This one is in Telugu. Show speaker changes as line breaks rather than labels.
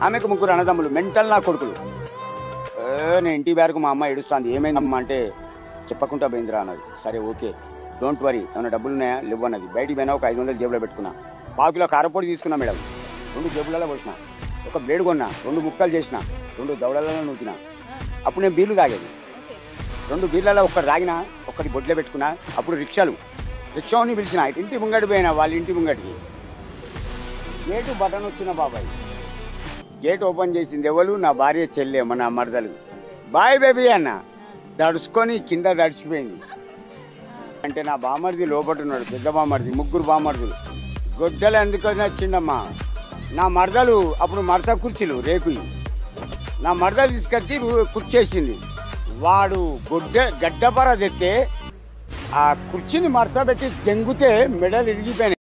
ఆమెకు ముగ్గురు అన్నదమ్ములు మెంటల్ నా కొడుకులు ఏ, నేను ఇంటి వరకు మా అమ్మ ఏడుస్తుంది ఏమైందమ్మా అంటే చెప్పకుండా పోయిందిరా అన్నది సరే ఓకే డోంట్ వరీ ఏమైనా డబ్బులు ఉన్నాయా లేవు అన్నది బయటికి పోయినా ఒక ఐదు వందలు జేబులో పెట్టుకున్నా పావు కిలో కారపొడి తీసుకున్నా మేడం రెండు జేబులలో పోసిన ఒక బ్లేడ్ కొన్నా రెండు ముక్కలు చేసిన రెండు దవడలలో నూకిన అప్పుడు నేను బీర్లు తాగేది రెండు బీర్లలో ఒక్కటి తాగిన ఒక్కటి బొడ్లో పెట్టుకున్నా అప్పుడు రిక్షాలు రిక్షాని పిలిచిన ఇంటి ముంగడి పోయినా వాళ్ళ ఇంటి ముంగడికి గేటు బటన్ వచ్చిన బాబాయ్ గేట్ ఓపెన్ చేసింది ఎవరు నా భార్య చెల్లెమ్మ నా మరదలు బాయ్ బేబీ అన్న దడుచుకొని కింద దడిచిపోయింది అంటే నా బామర్ది లోపట ఉన్నాడు పెద్ద బామర్ది ముగ్గురు బామర్దులు గొడ్డలు ఎందుకు వచ్చిండమ్మా నా మరదలు అప్పుడు మడత కుర్చీలు రేకుయి నా మరద తీసుకొచ్చి రు- కుర్చేసింది వాడు గొడ్డ గడ్డపర తెస్తే ఆ కుర్చీని మడత పెట్టి దెంగితే మెడలు ఇరిగిపోయినాయి